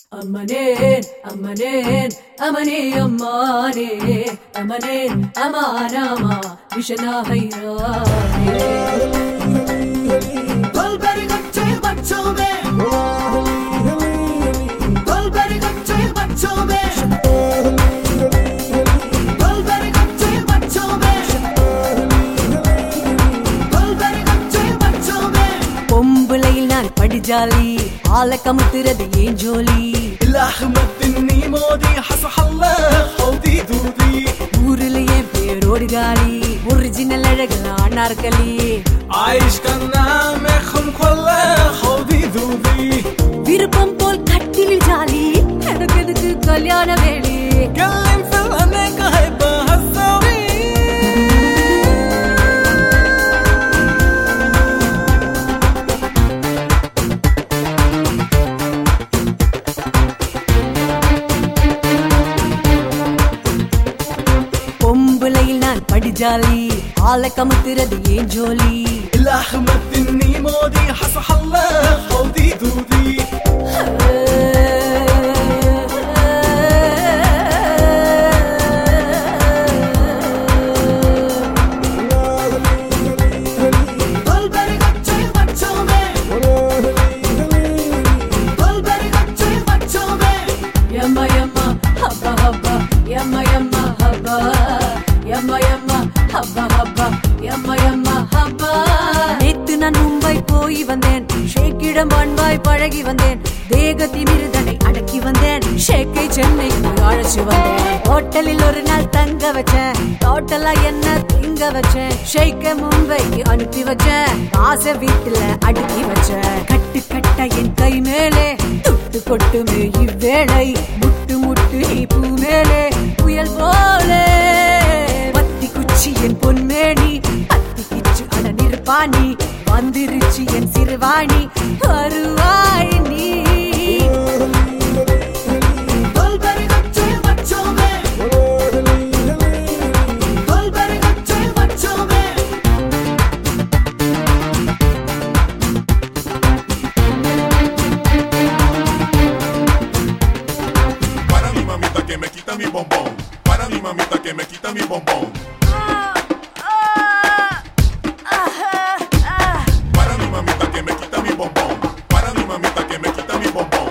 அம்மனேன் அம்மனேன் அமனே அம்மானே அமனேன் அமானாமா விஷனாகைரானே 돌베리 같이 맞춰매 돌베리 같이 맞춰매 돌베리 같이 맞춰매 돌베리 같이 맞춰매 பொம்புலையில் நான் படிஜாலி ஆள கமுத்துறது ஏன் ஜோலி الأحمد النيمودي حصح الله حوضي دودي ஊருல என் பேரோடு காலி ஒரிஜினல் அழகா அனார்களி عايش كان نعمخم كله حوضي دودي விருப்பம் போல் கட்டில் ஜாலி எனக்கு எதுக்கு கல்யாண வேலி كلم في الأنك هيبقى هالسوي பொம்புலையில் நான் படிஜாலி ஆள கமுத்துறது ஏன் ஜோலி الأحمد النيمودي حصح الله حوضي دودي 돌베리 같이 맞춰매 돌베리 같이 맞춰매 Yamma yamma habba habba yamma yamma habba yamma yamma habba habba yamma yamma habba நேத்து நான் மும்பை போய் வந்தேன் ஷேக்கிடம் அன்பாய் பழகி வந்தேன் தேக திமிருதனை அடக்கி வந்தேன் ஷேக்கை சென்னைக்கு அழைச்சு வந்தேன் ஹோட்டலில் ஒரு நாள் தங்க வச்சேன் டோட்டலா என்ன திங்க வச்சேன் ஷேக்க மும்பைக்கு அனுப்பி வச்சேன் காசை வீட்டுல அடுக்கி வச்சேன் கட்டு கட்ட என் கை மேலே துட்டு கொட்டுமே இவ்வேளை முட்டு முட்டு நீ பூ மேலே புயல் போலே பத்தி குச்சி என் பொன்மேனி அத்தி கிச்சு அட நிற்பாணி வந்திருச்சு என் சிறுவாணி வருவாய் நீ 돌베리 같이 맞춰매 돌베리 같이 맞춰매 Para mi mamita que me quita mi bombón. Para mi mamita que me quita mi bombón. Para mi mamita que me quita mi bombón. Para mi mamita que me quita mi bombón.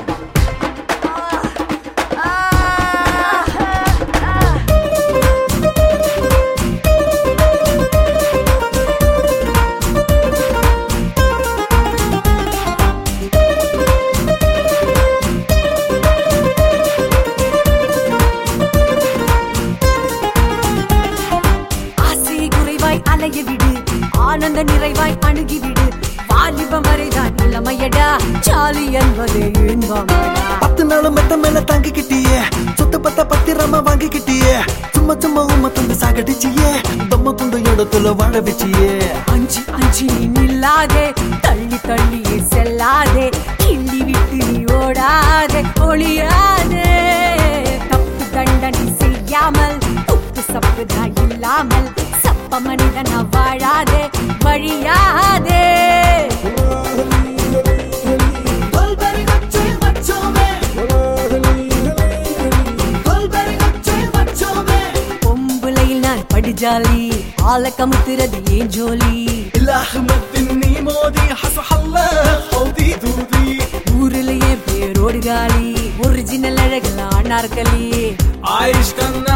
ஆசை குறைவாய் அலைய விடு ஆனந்த நிறைவாய் அணுகி விடு வாலிபம் வரைதான் இளமையடா சாலி என்பதே இன்பமடா பத்து நாளும் மெத்த மேல தாங்கிக்கிட்டியே சொத்து பத்த பத்திரமா வாங்கிக்கிட்டியே சும்மா சும்மா உம்ம துண்டு சாகடிச்சியே பொம்மை குண்டு இடத்துல வாழ வச்சியே அஞ்சு அஞ்சு நீ நில்லாதே தள்ளி தள்ளியே செல்லாதே கிள்ளி விட்டு நீ ஓடாதே ஒளியாதே தப்பு தண்டனை செய்யாமல் உப்பு சப்புதா இல்லாமல் சப்ப மனிதனா வாழாதே வழியாதே 돌베리 같이 맞춰매 돌베리 같이 맞춰매 பொம்புலையில் நான் படிஜாலி ஆள கமுத்துறது ஏன் ஜோலி الأحمد النيمودي حصح الله حوضي دودي ஊருல என் பேரோடு காலி ஒரிஜினல் அழகலா நாற்களி عايش كان